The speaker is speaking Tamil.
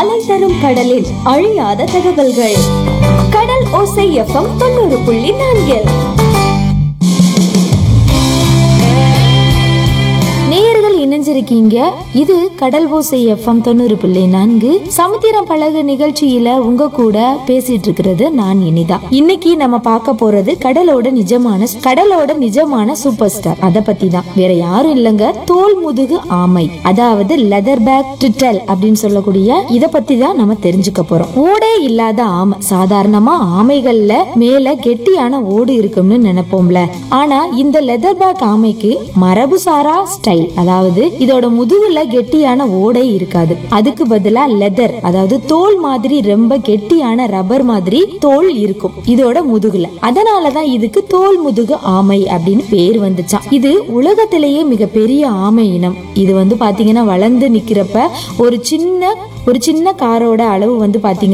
அலை தரும் கடலில் அழியாத தகவல்கள் கடல் ஓசை எஃப்எம் தொண்ணூறு புள்ளி நான்கில் நேயர்கள் இணைஞ்சிருக்கீங்க இது கடல் ஓசை எஃப்எம் தொண்ணூறு புள்ளி நான்கு சமுத்திரம் பழகு நிகழ்ச்சியில உங்க கூட பேசிட்டு இருக்கிறது நான் இனிதா இன்னைக்கு நம்ம பார்க்க போறது கடலோட நிஜமான கடலோட நிஜமான சூப்பர் ஸ்டார் அத பத்தி தான் வேற யாரும் இல்லங்க தோல் முதுகு ஆமை அதாவது லெதர் பேக் டிட்டல் அப்படின்னு சொல்லக்கூடிய இத பத்தி தான் நம்ம தெரிஞ்சுக்க போறோம் ஓடே இல்லாத ஆமை சாதாரணமா ஆமைகள்ல மேல கெட்டியான ஓடு இருக்கும்னு நினைப்போம்ல ஆனா இந்த லெதர் பேக் ஆமைக்கு மரபுசாரா ஸ்டைல் அதாவது இதோட முதுகுல கெட்டியான ஓடே இருக்காது அதுக்கு பதிலா லெதர் அதாவது தோல் மாதிரி ரொம்ப கெட்டியான ரப்பர் மாதிரி தோல் இருக்கும் இதோட முதுகுல அதனாலதான் இதுக்கு தோல் முதுகு ஆமை அப்படின்னு பேர் வந்துச்சாம் இது உலகத்திலேயே மிகப்பெரிய ஆமை இனம் இது வந்து பாத்தீங்கன்னா வளர்ந்து நிக்கிறப்ப ஒரு சின்ன ஒரு சின்ன காரோட அளவு வந்து பாத்தீங்கன்னா